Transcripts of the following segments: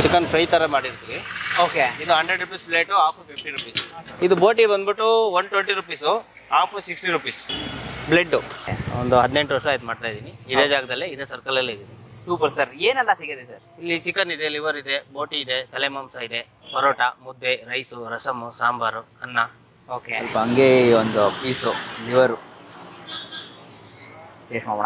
Chicken fry ಥರ ಮಾಡಿರ್ತೀವಿ okay ಇದು hundred rupees plate half fifty rupees ಇದು ಬೋಟಿ ಬಂದ್ಬಿಟ್ಟು one twenty rupees half sixty rupees ಬ್ಲೆಡ್ಡು ಒಂದು ಹದಿನೆಂಟು ವರ್ಷ ಆಯ್ತು ಮಾಡ್ತಾ ಇದ್ದೀನಿ ಇದೇ ಜಾಗದಲ್ಲೇ ಇದೇ ಸರ್ಕಲಲ್ಲೇ ಇದ್ದೀನಿ ಸೂಪರ್ ಸರ್ ಏನೆಲ್ಲ ಸಿಗುತ್ತೆ ಸರ್ ಇಲ್ಲಿ ಚಿಕನ್ ಇದೆ ಲಿವರ್ ಇದೆ ಬೋಟಿ ಇದೆ ತಲೆ ಮಾಂಸ ಇದೆ ಪರೋಟ ಮುದ್ದೆ ರೈಸು ರಸಮು ಸಾಂಬಾರು ಅನ್ನ ಓಕೆ ಸ್ವಲ್ಪ ಹಂಗೆ ಒಂದು ಪೀಸು ಲಿವರು ಟೇಸ್ಟ್ ಮಾಡೋಣ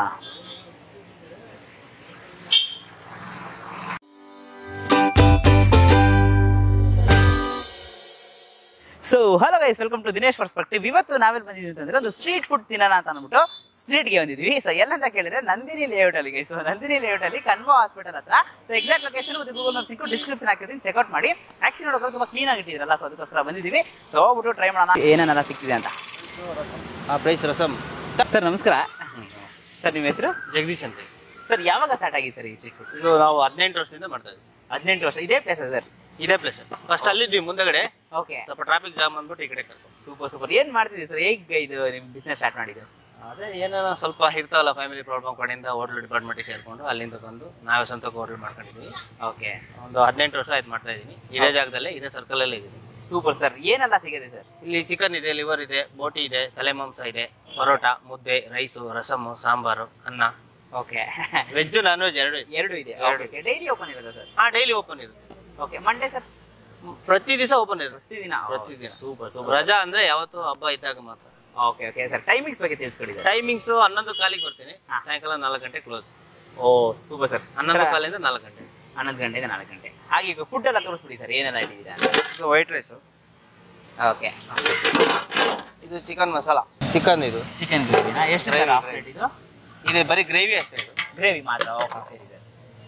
so hello guys welcome to Dinesh perspective ಇವತ್ತು ನಾವೆಲ್ಲಿ ಬಂದಿದ್ದೀವಿ ಅಂತಂದ್ರೆ ಒಂದು ಸ್ಟ್ರೀಟ್ ಫುಡ್ ತಿನ್ನೋಣ ಅಂತ ಅಂದ್ಬಿಟ್ಟು ಸ್ಟ್ರೀಟ್ಗೆ ಬಂದಿದ್ವಿ ಸೊ ಎಲ್ಲಂತ ಕೇಳಿದ್ರೆ ನಂದಿನಿ ಲೇಔಟ್ ಅಲ್ಲಿ ಸೊ ನಂದಿನಿ ಲೇಔಟ್ ಅಲ್ಲಿ ಕನ್ವಾ ಹಾಸ್ಪಿಟಲ್ ಹತ್ರ ಸೊ ಎಕ್ಸಾಕ್ಟ್ ಲೊಕೇಶನ್ ಮತ್ತು ಗೂಗಲ್ ಮ್ಯಾಪ್ ಸಿಕ್ಕು ಡಿಸ್ಕ್ರಿಪ್ಷನ್ ಹಾಕಿರ್ತೀನಿ ಚೆಕ್ಔಟ್ ಮಾಡಿ ಆಕ್ಚುಲಿ ನೋಡೋಕೆ ತುಂಬಾ ಕ್ಲೀನ್ ಆಗಿ ಇಟ್ಟಿದ್ರಲ್ಲ ಸೊ ಅದಕ್ಕೋಸ್ಕರ ಬಂದಿದ್ದೀವಿ ಸೊ ಹೋಗ್ಬಿಟ್ಟು ಟ್ರೈ ಮಾಡೋಣ ಏನೇನೆಲ್ಲ ಸಿಕ್ತಿದೆ ಅಂತ ಆ ಪ್ರೈಸ್ ರಸಮ್ ಸರ್ ನಮಸ್ಕಾರ ಸರ್ ನಿಮ್ಮ ಹೆಸರು ಜಗದೀಶ್ ಅಂತ ಸರ್ ಯಾವಾಗ ಸ್ಟಾರ್ಟ್ ಆಗಿತ್ತು ಸರ್ ಈ ಸ್ಟ್ರೀಟ್ ಫುಡ್ ಇದು ನಾವು ಹದಿನೆಂಟು ವರ್ಷದಿಂದ ಮಾಡ್ತಾ ಇದ್ದೀವಿ ಹದಿನೆಂಟು ವರ್ಷ ಇದೇ ಪ್ಲೇಸ್ ಸರ್ ಇದೇ ಪ್ಲೇಸ್ ಫಸ್ಟ್ ಅಲ್ಲಿದ್ವಿ ಮುಂದಗಡೆ ಓಕೆ ಸ್ವಲ್ಪ ಟ್ರಾಫಿಕ್ ಜಾಮ್ ಅಂದ್ಬಿಟ್ಟು ಈ ಕಡೆ ಕರ್ಕೊಂಡು ಸೂಪರ್ ಸೂಪರ್ ಏನ್ ಮಾಡ್ತಿದ್ದೀವಿ ಸರ್ ಹೇಗೆ ಇದು ನಿಮ್ಮ ಬಿಸ್ನೆಸ್ ಸ್ಟಾರ್ಟ್ ಮಾಡಿದ್ದು ಅದೇ ಏನೇನೋ ಸ್ವಲ್ಪ ಇರ್ತಾವಲ್ಲ ಫ್ಯಾಮಿಲಿ ಪ್ರಾಬ್ಲಮ್ ಕಡೆಯಿಂದ ಹೋಟ್ಲ್ ಡಿಪಾರ್ಟ್ಮೆಂಟಿಗೆ ಸೇರ್ಕೊಂಡು ಅಲ್ಲಿಂದ ತಂದು ನಾವೇ ಸ್ವಂತಕ್ಕೆ ಹೋಟ್ಲ್ ಮಾಡ್ಕೊಂಡಿದ್ದೀವಿ ಓಕೆ ಒಂದು ಹದಿನೆಂಟು ವರ್ಷ ಆಯ್ತು ಮಾಡ್ತಾ ಇದ್ದೀನಿ ಇದೇ ಜಾಗದಲ್ಲೇ ಇದೇ ಸರ್ಕಲಲ್ಲೇ ಇದ್ದೀನಿ ಸೂಪರ್ ಸರ್ ಏನೆಲ್ಲ ಸಿಗುತ್ತೆ ಸರ್ ಇಲ್ಲಿ ಚಿಕನ್ ಇದೆ ಲಿವರ್ ಇದೆ ಬೋಟಿ ಇದೆ ತಲೆ ಮಾಂಸ ಇದೆ ಪರೋಟ ಮುದ್ದೆ ರೈಸು ರಸಮು ಸಾಂಬಾರು ಅನ್ನ ಓಕೆ ವೆಜ್ ನಾನ್ ವೆಜ್ ಎರಡು ಇದೆ ಎರಡು ಇದೆ ಎರಡು. ಡೈಲಿ ಓಪನ್ ಇರುತ್ತೆ ಸರ್ ಹಾ ಡೈಲಿ ಓಪನ್ ಇರುತ್ತೆ ಓಕೆ ಮಂಡೇ ಸರ್ ಪ್ರತಿ ದಿವಸ ಓಪನ್ ಇರುತ್ತೆ ಪ್ರತಿದಿನ ಪ್ರತಿದಿನ. ಸೂಪರ್ ಸೂಪರ್ ರಜಾ ಅಂದ್ರೆ ಯಾವತ್ತು ಹಬ್ಬ ಇದ್ದಾಗ ಮಾತ್ರ ಓಕೆ ಓಕೆ ಸರ್ ಟೈಮಿಂಗ್ಸ್ ಬಗ್ಗೆ ತಿಳಿಸ್ಕೊಡಿದ್ದಾರೆ ಟೈಮಿಂಗ್ಸ್ ಹನ್ನೊಂದು ಕಾಲಿಗೆ ಬರ್ತೀನಿ ಹಾ. ಸಾಯಂಕಾಲ ನಾಲ್ಕು ಗಂಟೆ ಕ್ಲೋಸ್ ಓ ಸೂಪರ್ ಸರ್ ಹನ್ನೊಂದು ಕಾಲಿಂದ ನಾಲ್ಕು ಗಂಟೆ ಹನ್ನೊಂದು ಗಂಟೆಯಿಂದ ನಾಲ್ಕು ಗಂಟೆ ಹಾಗೆ ಈಗ ಫುಡ್ ಎಲ್ಲ ತೋರಿಸ್ಬಿಡಿ ಸರ್ ಏನೆಲ್ಲ ಇಟ್ಟಿದ್ದೀರಾ ಇದು ವೈಟ್ ರೈಸ್ ಓಕೆ ಇದು ಚಿಕನ್ ಮಸಾಲ ಚಿಕನ್ ಇದು ಚಿಕನ್ ಗ್ರೇವಿನಾ ಎಷ್ಟು sir Gravy, half gravy. Plate ಇದು ಇದು ಬರೀ ಗ್ರೇವಿ ಅಷ್ಟೇ ಇದು ಗ್ರೇವಿ ಮಾತ್ರ ಓಕೆ ಸರಿ ಸರ್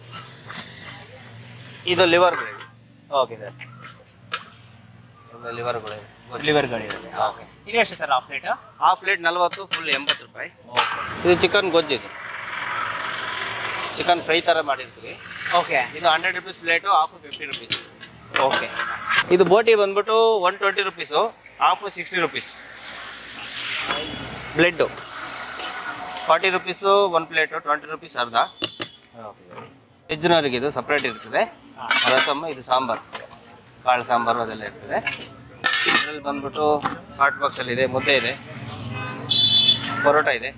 ಇದು ಲಿವರ್ ಗ್ರೇವಿ ಓಕೆ ಸರ್ ಇದು ಲಿವರ್ ಗ್ರೇವಿ ಲಿವರ್ಗಳಿರುತ್ತೆ ಓಕೆ ಇದು ಎಷ್ಟು sir half plate half plate ನಲ್ವತ್ತು ಫುಲ್ ಎಂಬತ್ತು ರೂಪಾಯಿ ಓಕೆ ಇದು ಚಿಕನ್ ಗೊಜ್ಜು ಇದು ಚಿಕನ್ ಫ್ರೈ ಥರ ಮಾಡಿರ್ತೀವಿ ಓಕೆ ಇದು hundred rupees plate half fifty rupees okay ಇದು ಬೋಟಿ ಬಂದ್ಬಿಟ್ಟು one twenty rupees half sixty rupees ಬ್ಲೆಡ್ಡು forty rupees one plate twenty rupees ಅರ್ಧ ವೆಜ್ನವರಿಗೆ ಇದು ಸಪ್ರೇಟ್ ಇರ್ತದೆ ರಸಮ್ ಇದು ಸಾಂಬಾರು ಕಾಳು ಸಾಂಬಾರು ಅದೆಲ್ಲ ಇರ್ತದೆ ಇದರಲ್ಲಿ ಬಂದ್ಬಿಟ್ಟು ಹಾಟ್ ಬಾಕ್ಸಲ್ಲಿ ಇದೆ ಮುದ್ದೆ ಇದೆ ಪರೋಟ ಇದೆ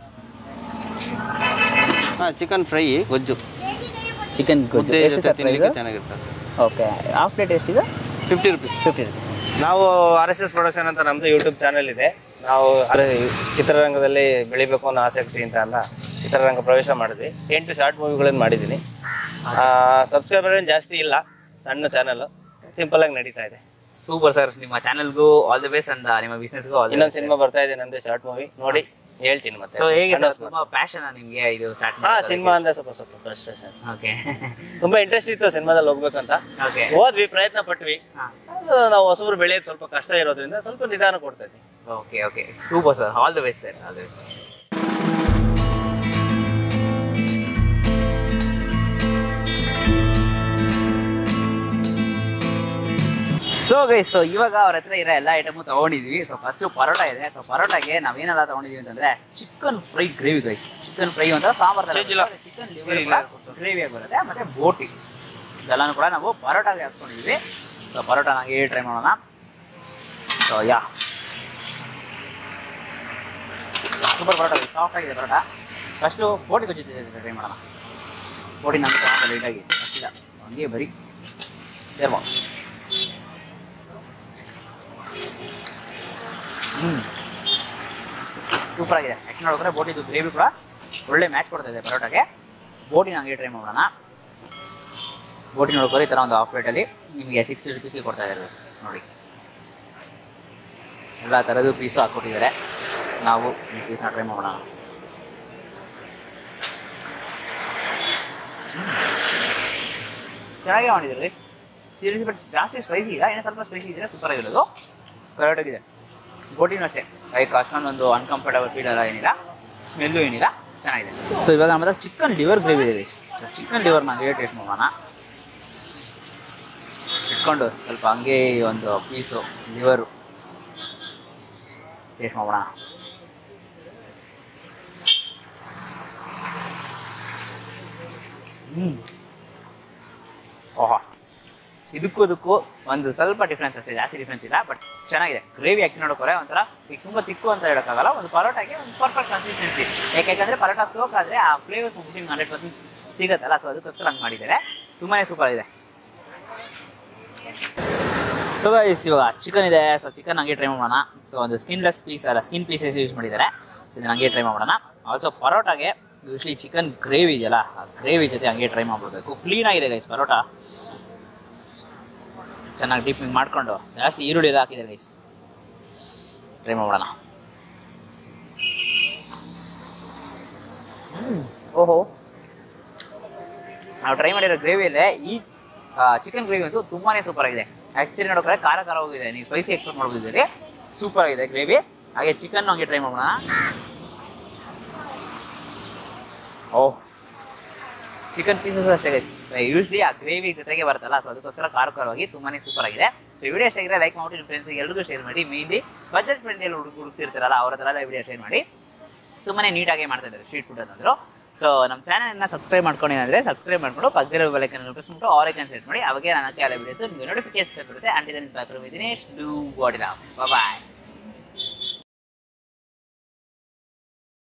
ಹಾಂ ಚಿಕನ್ ಫ್ರೈ ಗೊಜ್ಜು ಚಿಕನ್ ಮುದ್ದೆ ಜೊತೆ ತಿನ್ನಲಿಕ್ಕೆ ಚೆನ್ನಾಗಿರ್ತದೆ ಓಕೆ ಹಾಫ್ ಪ್ಲೇಟ್ ಎಷ್ಟಿದೆ ಫಿಫ್ಟಿ ರುಪೀಸ್ ಫಿಫ್ಟಿ ರುಪೀಸ್ ನಾವು ಆರ್ ಎಸ್ ಎಸ್ ಪ್ರೊಡಕ್ಷನ್ ಅಂತ ನಮ್ದು ಯೂಟ್ಯೂಬ್ ಚಾನೆಲ್ ಇದೆ ನಾವು ಅರೆ ಚಿತ್ರರಂಗದಲ್ಲಿ ಬೆಳಿಬೇಕು ಅನ್ನೋ ಆಸಕ್ತಿ ಅಂತ ಅಲ್ಲ ಚಿತ್ರರಂಗ ಪ್ರವೇಶ ಮಾಡಿದ್ವಿ ಎಂಟು ಶಾರ್ಟ್ ಮೂವಿಗಳನ್ನು ಮಾಡಿದ್ದೀನಿ ಸಬ್ಸ್ಕ್ರೈಬರ್ ಏನು ಜಾಸ್ತಿ ಇಲ್ಲ ಸಣ್ಣ ಚಾನಲ್ ಸಿಂಪಲ್ ಆಗಿ ನಡೀತಾ ಇದೆ ಸೂಪರ್ ಸರ್ ನಿಮ್ಮ ಚಾನಲ್ಗೂ ಆಲ್ ದಿ ಬೆಸ್ಟ್ ಅಂಡ್ ನಿಮ್ಮ ಬಿಸ್ನೆಸ್ಗೂ ಆಲ್ ಇನ್ನೊಂದು ಸಿನಿಮಾ ಬರ್ತಾ ಇದೆ ನಮ್ದು ಶಾರ್ಟ್ ಮೂವಿ ನೋಡಿ ಹೇಳ್ತೀನಿ ಮತ್ತೆ ಸೊ ಹೇಗೆ ಸರ್ Announce ತುಂಬಾ ಪ್ಯಾಷನ್ ನಿಮಗೆ ಇದು ಸ್ಟಾರ್ಟ್ ಹಾ ಸಿನಿಮಾ ಅಂದ್ರೆ ಸ್ವಲ್ಪ ಸ್ವಲ್ಪ ಫ್ರಸ್ಟ್ರೇಷನ್ ಓಕೆ ತುಂಬಾ ಇಂಟ್ರೆಸ್ಟ್ ಇತ್ತು ಸಿನಿಮಾದಲ್ಲಿ ಹೋಗ್ಬೇಕಂತ ಓಕೆ ಹೋದ್ವಿ ಪ್ರಯತ್ನ ಪಟ್ವಿ ಅದು ನಾವು ಹೊಸಬ್ರು ಬೆಳೆಯೋದು ಸ್ವಲ್ಪ ಕಷ್ಟ ಇರೋದ್ರಿಂದ ಸ್ವಲ್ಪ ನಿಧಾನ ಕೊಡ್ತಾ ಇದ್ವಿ okay okay super sir all the best sir all the best so guys so ಇವಾಗ ಅವ್ರ ಹತ್ರ ಇರೋ ಎಲ್ಲ ಐಟಮು ತಗೊಂಡಿದ್ವಿ ಸೊ ಫಸ್ಟ್ ಪರೋಟ ಇದೆ ಸೊ ಪರೋಟಾಗೆ ನಾವೇನೆಲ್ಲ ತಗೊಂಡಿದೀವಿ ಅಂತಂದ್ರೆ chicken fry gravy guys chicken fry ಅಂತ ಸಾಂಬಾರ್ Change ಇಲ್ಲ. ಚಿಕನ್ ಇಲ್ಲ. ಲಿವರ್ ಗ್ರೇವಿ ಆಗಿ ಬರುತ್ತೆ ಮತ್ತೆ ಬೋಟಿ ಇದೆಲ್ಲನೂ ಕೂಡ ನಾವು ಪರೋಟಾಗೆ ಹಾಕ್ಕೊಂಡಿದ್ವಿ ಸೊ ಪರೋಟ ನಂಗೆ ಟ್ರೈ ಮಾಡೋಣ so yeah super parotta soft ಆಗಿದೆ ಪರೋಟ ಫಸ್ಟು ಬೋಟಿ ಗೊಜ್ಜು ಟ್ರೈ ಮಾಡೋಣ ಬೋಟಿ ನಮ್ಗೆ ಲೈಟಾಗಿ ಅಷ್ಟಿಲ್ಲ ಹಂಗೆ ಬರೀ ಸೇರ್ವ ಹ್ಞೂ ಸೂಪರ್ ಆಗಿದೆ ಆ್ಯಕ್ಚುಲಿ ನೋಡಿದ್ರೆ ಬೋಟಿದು ಗ್ರೇವಿ ಕೂಡ ಒಳ್ಳೆ ಮ್ಯಾಚ್ ಕೊಡ್ತಾ ಇದೆ ಪರೋಟಾಗೆ ಬೋಟಿನ ಹಂಗೆ ಟ್ರೈ ಮಾಡೋಣ ಬೋಟಿ ನೋಡ್ಕೊಳ್ಳಿ ಈ ಥರ ಒಂದು ಹಾಫ್ ಪ್ಲೇಟಲ್ಲಿ ನಿಮಗೆ ಸಿಕ್ಸ್ಟಿ ರುಪೀಸ್ಗೆ ಕೊಡ್ತಾ ಇದ್ದಾರೆ guys. ನೋಡಿ ಎಲ್ಲ ಥರದ್ದು ಪೀಸು ಹಾಕ್ಕೊಟ್ಟಿದ್ದಾರೆ ನಾವು ಈ ಪೀಸ್ನ ಟ್ರೈ ಮಾಡೋಣ ಚೆನ್ನಾಗೇ ಮಾಡಿದ್ದಾರೆ ಸೀರಿಯಸ್ ಬಟ್ ಜಾಸ್ತಿ ಸ್ಪೈಸಿ ಇಲ್ಲ ಏನೋ ಸ್ವಲ್ಪ ಸ್ಪೈಸಿ ಇದ್ದರೆ ಸೂಪರ್ ಆಗಿರೋದು ಕರೆಕ್ಟಾಗಿದೆ ಬೋಟಿನೂ ಅಷ್ಟೇ ಲೈಕ್ ಅಷ್ಟೊಂದೊಂದು ಅನ್ಕಂಫರ್ಟಬಲ್ ಫೀಲ್ ಎಲ್ಲ ಏನಿಲ್ಲ ಸ್ಮೆಲ್ಲು ಏನಿಲ್ಲ ಚೆನ್ನಾಗಿದೆ ಸೊ ಇವಾಗ ನಮ್ಮ ಹತ್ರ ಚಿಕನ್ ಲಿವರ್ ಗ್ರೇವಿ ಇದೆ ಗೈಸ್ ಚಿಕನ್ ಲಿವರ್ ನಂಗೆ ಟೇಸ್ಟ್ ಮಾಡೋಣ ಇಟ್ಕೊಂಡು ಸ್ವಲ್ಪ ಹಂಗೆ ಒಂದು ಪೀಸು ಲಿವರು ಟೇಸ್ಟ್ ಮಾಡೋಣ ಹ್ಞೂ ಓಹೋ ಇದಕ್ಕೂ ಇದಕ್ಕೂ ಒಂದು ಸ್ವಲ್ಪ ಡಿಫ್ರೆನ್ಸ್ ಅಷ್ಟೇ ಜಾಸ್ತಿ ಡಿಫ್ರೆನ್ಸ್ ಇಲ್ಲ ಬಟ್ ಚೆನ್ನಾಗಿದೆ ಗ್ರೇವಿ ಆಕ್ಚುಲಿ ನೋಡೋಕೆ ಒಂಥರ ಈಗ ತುಂಬ ತಿಕ್ಕು ಅಂತ ಹೇಳೋಕ್ಕಾಗಲ್ಲ ಒಂದು ಪರೋಟಾಗೆ ಒಂದು ಪರ್ಫೆಕ್ಟ್ ಕನ್ಸಿಸ್ಟೆನ್ಸಿ ಯಾಕೆಂದ್ರೆ ಪರೋಟ ಸೋಕ್ ಆದರೆ ಆ ಫ್ಲೇವರ್ಸ್ ನಿಮ್ಗೆ ಹಂಡ್ರೆಡ್ ಪರ್ಸೆಂಟ್ ಸಿಗುತ್ತಲ್ಲ ಸೊ ಅದಕ್ಕೋಸ್ಕರ ಹಂಗೆ ಮಾಡಿದ್ದಾರೆ ತುಂಬಾ ಸೂಪರ್ ಇದೆ ಸೊ ಗೈಸ್ ಇವಾಗ ಚಿಕನ್ ಇದೆ ಸೊ ಚಿಕನ್ ಹಂಗೆ ಟ್ರೈ ಮಾಡೋಣ ಸೊ ಒಂದು ಸ್ಕಿನ್ಲೆಸ್ ಪೀಸ್ ಅಲ್ಲ ಸ್ಕಿನ್ ಪೀಸಸ್ ಯೂಸ್ ಮಾಡಿದ್ದಾರೆ ಸೊ ಇದನ್ನ ಹಂಗೆ ಟ್ರೈ ಮಾಡೋಣ ಆಲ್ಸೋ ಪರೋಟಾಗೆ ಯೂಶ್ಲಿ ಚಿಕನ್ ಗ್ರೇವಿ ಇದೆಯಲ್ಲ ಆ ಗ್ರೇವಿ ಜೊತೆ ಹಂಗೆ ಟ್ರೈ ಮಾಡ್ಬಿಡ್ಬೇಕು ಕ್ಲೀನ್ ಆಗಿದೆ ಗೈಸ್ ಪರೋಟ ಚೆನ್ನಾಗಿ ಡೀಪಿಂಗ್ ಮಾಡ್ಕೊಂಡು ಜಾಸ್ತಿ ಈರುಳ್ಳಿ ಎಲ್ಲ ಹಾಕಿದೆ ಗೈಸ್ ಟ್ರೈ ಮಾಡೋಣ ಓಹೋ ನಾವು ಟ್ರೈ ಮಾಡಿರೋ ಗ್ರೇವಿಯಲ್ಲೇ ಈ ಚಿಕನ್ ಗ್ರೇವಿ ಅಂತೂ ತುಂಬಾನೇ ಸೂಪರ್ ಆಗಿದೆ ಆಕ್ಚುಲಿ ನೋಡೋಕೆ ಖಾರ ಖಾರ ಹೋಗಿದೆ ನೀವು ಸ್ಪೈಸಿ ಎಕ್ಸ್ಪೆಕ್ಟ್ ಮಾಡ್ಬೋದಿದ್ದೀರಿ ಸೂಪರ್ ಆಗಿದೆ ಗ್ರೇವಿ ಹಾಗೆ ಚಿಕನ್ ಹಂಗೆ ಟ್ರೈ ಮಾಡೋಣ ಓ ಚಿಕನ್ ಪೀಸಸ್ ಅಷ್ಟೇ ಗೈಸ್ ಯೂಶ್ಲಿ ಆ ಗ್ರೇವಿ ಜೊತೆಗೆ ಬರುತ್ತಲ್ಲ ಸೊ ಅದಕ್ಕೋಸ್ಕರ ಖಾರ ಖಾರವಾಗಿ ತುಂಬಾನೇ ಸೂಪರ್ ಆಗಿದೆ ಸೊ ವಿಡಿಯೋ ಇಷ್ಟ ಆಗಿದ್ರೆ ಲೈಕ್ ಮಾಡಿ ನಿಮ್ಮ ಫ್ರೆಂಡ್ಸ್ಗೆ ಎಲ್ರಿಗೂ ಶೇರ್ ಮಾಡಿ ಮೇನ್ಲಿ ಬಜೆಟ್ ಫ್ರೆಂಡ್ಲಿ ಹುಡುಗ ಹುಡುಕ್ತಿರ್ತಾರಲ್ಲ ಅವ್ರ ಹತ್ರ ಎಲ್ಲ ವಿಡಿಯೋ ಶೇರ್ ಮಾಡಿ ತುಂಬಾನೇ ನೀಟಾಗಿ ಮಾಡ್ತಾ ಇದ್ದಾರೆ ಸ್ಟ್ರೀಟ್ ಫುಡ್ ಅಂತಂದ್ರು ಸೊ ನಮ್ಮ ಚಾನಲ್ನ ಸಬ್ಸ್ಕ್ರೈಬ್ ಮಾಡ್ಕೊಂಡಿದ್ರೆ ಸಬ್ಸ್ಕ್ರೈಬ್ ಮಾಡ್ಕೊಂಡು ಪಕ್ಕದಿರೋ ಬೆಲೈಕನ್ ಪ್ರೆಸ್ ಮಾಡ್ಬಿಟ್ಟು ಆಲ್ ಐಕನ್ ಸೆಟ್ ಮಾಡಿ ಅವಾಗ ನಾನು ಹಾಕಿ ಎಲ್ಲ ವಿಡಿಯೋಸ್ ನಿಮಗೆ ನೋಟಿಫಿಕೇಶನ್ ಬರುತ್ತೆ ಆಂಟಿ ದಿನೇಶ್ ಡೂ ಬಾಡಿ ಬಾಯ್